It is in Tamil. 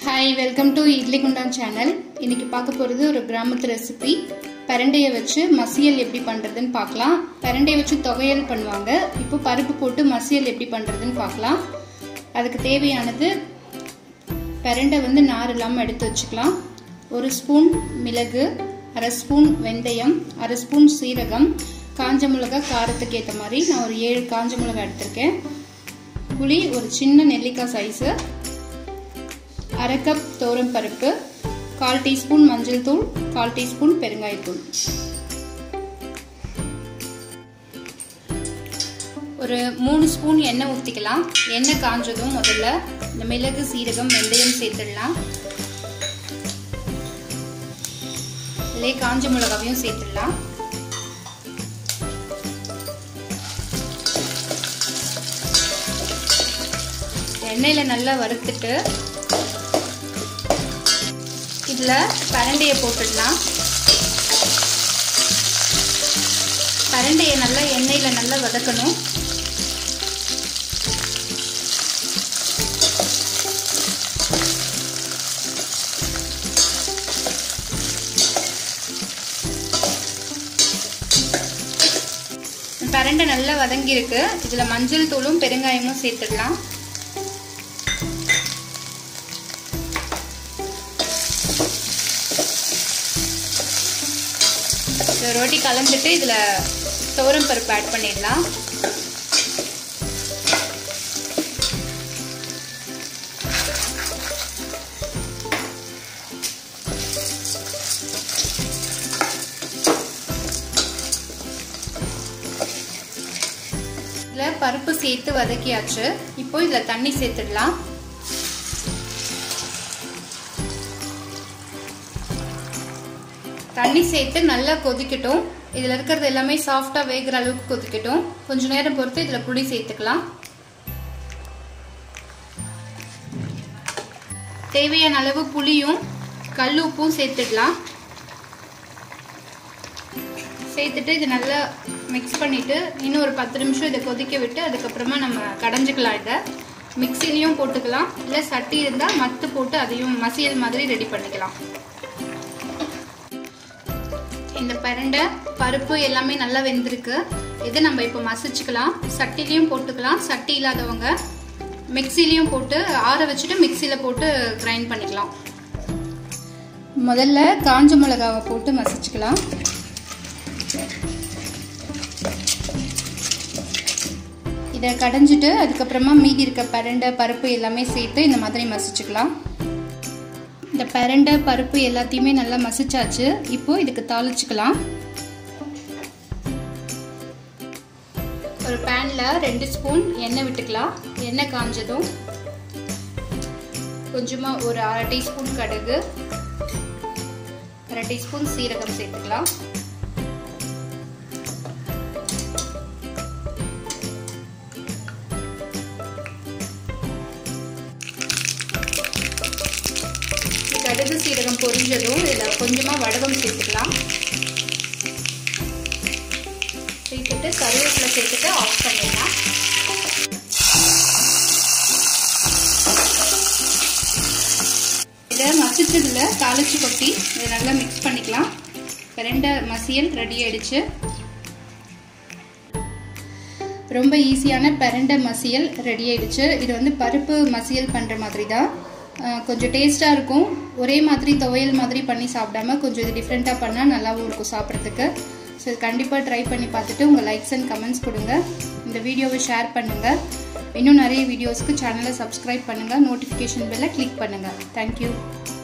ஹாய் வெல்கம் டு இட்லி குண்டான் சேனல் இன்னைக்கு பார்க்க போகிறது ஒரு கிராமத்து ரெசிபி பரண்டையை வச்சு மசியல் எப்படி பண்ணுறதுன்னு பார்க்கலாம் பரண்டையை வச்சு தொகையல் பண்ணுவாங்க இப்போ பருப்பு போட்டு மசியல் எப்படி பண்ணுறதுன்னு பார்க்கலாம் அதுக்கு தேவையானது பரண்டை வந்து நார் இல்லாமல் எடுத்து வச்சுக்கலாம் ஒரு ஸ்பூன் மிளகு அரை ஸ்பூன் வெந்தயம் அரை ஸ்பூன் சீரகம் காஞ்ச மிளகா காரத்துக்கு ஏற்ற மாதிரி நான் ஒரு ஏழு காஞ்ச மிளகா எடுத்திருக்கேன் புளி ஒரு சின்ன நெல்லிக்காய் சைஸு அரை கப் தோரம் பருப்பு கால் டீஸ்பூன் மஞ்சள் தூள் கால் டீஸ்பூன் பெருங்காயத்தூள் ஒரு மூணு ஸ்பூன் எண்ணெய் ஊற்றிக்கலாம் எண்ணெய் காஞ்சதும் முதல்ல இந்த மிளகு சீரகம் வெந்தயம் சேர்த்துடலாம் இல்லையே காஞ்ச மிளகாவையும் சேர்த்துடலாம் எண்ணெயில் நல்லா வறுத்துட்டு இதில் பரண்டையை போட்டுடலாம் பரண்டையை நல்லா எண்ணெயில் நல்லா வதக்கணும் பரண்டை நல்லா வதங்கியிருக்கு இதில் மஞ்சள் தூளும் பெருங்காயமும் சேர்த்துடலாம் ஒரு ரொட்டி கலந்துட்டு இதில் தோரம் பருப்பு ஆட் பண்ணிடலாம் இதில் பருப்பு சேர்த்து வதக்கியாச்சு இப்போ இதில் தண்ணி சேர்த்துடலாம் தண்ணி சேர்த்து நல்லா கொதிக்கட்டும் இதில் இருக்கிறது எல்லாமே சாஃப்டாக வேகிற அளவுக்கு கொதிக்கட்டும் கொஞ்ச நேரம் பொறுத்து இதில் புளி சேர்த்துக்கலாம் தேவையான அளவு புளியும் கல் உப்பும் சேர்த்துடலாம் சேர்த்துட்டு இது நல்லா மிக்ஸ் பண்ணிவிட்டு இன்னும் ஒரு பத்து நிமிஷம் இதை கொதிக்க விட்டு அதுக்கப்புறமா நம்ம கடைஞ்சிக்கலாம் இதை மிக்சிலையும் போட்டுக்கலாம் இல்லை சட்டி இருந்தால் மத்து போட்டு அதையும் மசியல் மாதிரி ரெடி பண்ணிக்கலாம் இந்த பரண்டை பருப்பு எல்லாமே நல்லா வெந்திருக்கு இதை நம்ம இப்போ மசிச்சுக்கலாம் சட்டிலையும் போட்டுக்கலாம் சட்டி இல்லாதவங்க மிக்சிலையும் போட்டு ஆற வச்சுட்டு மிக்சியில் போட்டு கிரைண்ட் பண்ணிக்கலாம் முதல்ல காஞ்ச மிளகாவை போட்டு மசிச்சுக்கலாம் இதை கடைஞ்சிட்டு அதுக்கப்புறமா மீதி இருக்க பரண்டை பருப்பு எல்லாமே சேர்த்து இந்த மாதிரி மசிச்சுக்கலாம் இந்த பரண்டை பருப்பு எல்லாத்தையுமே நல்லா மசிச்சாச்சு இப்போ இதுக்கு தாளிச்சுக்கலாம் ஒரு பேனில் ரெண்டு ஸ்பூன் எண்ணெய் விட்டுக்கலாம் எண்ணெய் காஞ்சதும் கொஞ்சமாக ஒரு அரை டீஸ்பூன் கடுகு அரை டீஸ்பூன் சீரகம் சேர்த்துக்கலாம் கடுகு சீரகம் பொரிஞ்சதும் இதில் கொஞ்சமாக வடகம் சேர்த்துக்கலாம் சேர்த்துட்டு கருவேப்பிலை சேர்த்துட்டு ஆஃப் பண்ணிடலாம் இதை மசிச்சதில் தாளிச்சு கொட்டி இதை நல்லா மிக்ஸ் பண்ணிக்கலாம் ரெண்டு மசியல் ரெடி ஆயிடுச்சு ரொம்ப ஈஸியான பரண்டை மசியல் ரெடி ஆயிடுச்சு இது வந்து பருப்பு மசியல் பண்ணுற மாதிரி தான் கொஞ்சம் டேஸ்ட்டாக இருக்கும் ஒரே மாதிரி துவையல் மாதிரி பண்ணி சாப்பிடாம கொஞ்சம் இது டிஃப்ரெண்ட்டாக பண்ணால் நல்லாவும் இருக்கும் சாப்பிட்றதுக்கு ஸோ இது கண்டிப்பாக ட்ரை பண்ணி பார்த்துட்டு உங்கள் லைக்ஸ் அண்ட் கமெண்ட்ஸ் கொடுங்க இந்த வீடியோவை ஷேர் பண்ணுங்கள் இன்னும் நிறைய வீடியோஸ்க்கு சேனலை சப்ஸ்கிரைப் பண்ணுங்கள் நோட்டிஃபிகேஷன் பெல்லை கிளிக் பண்ணுங்கள் தேங்க்யூ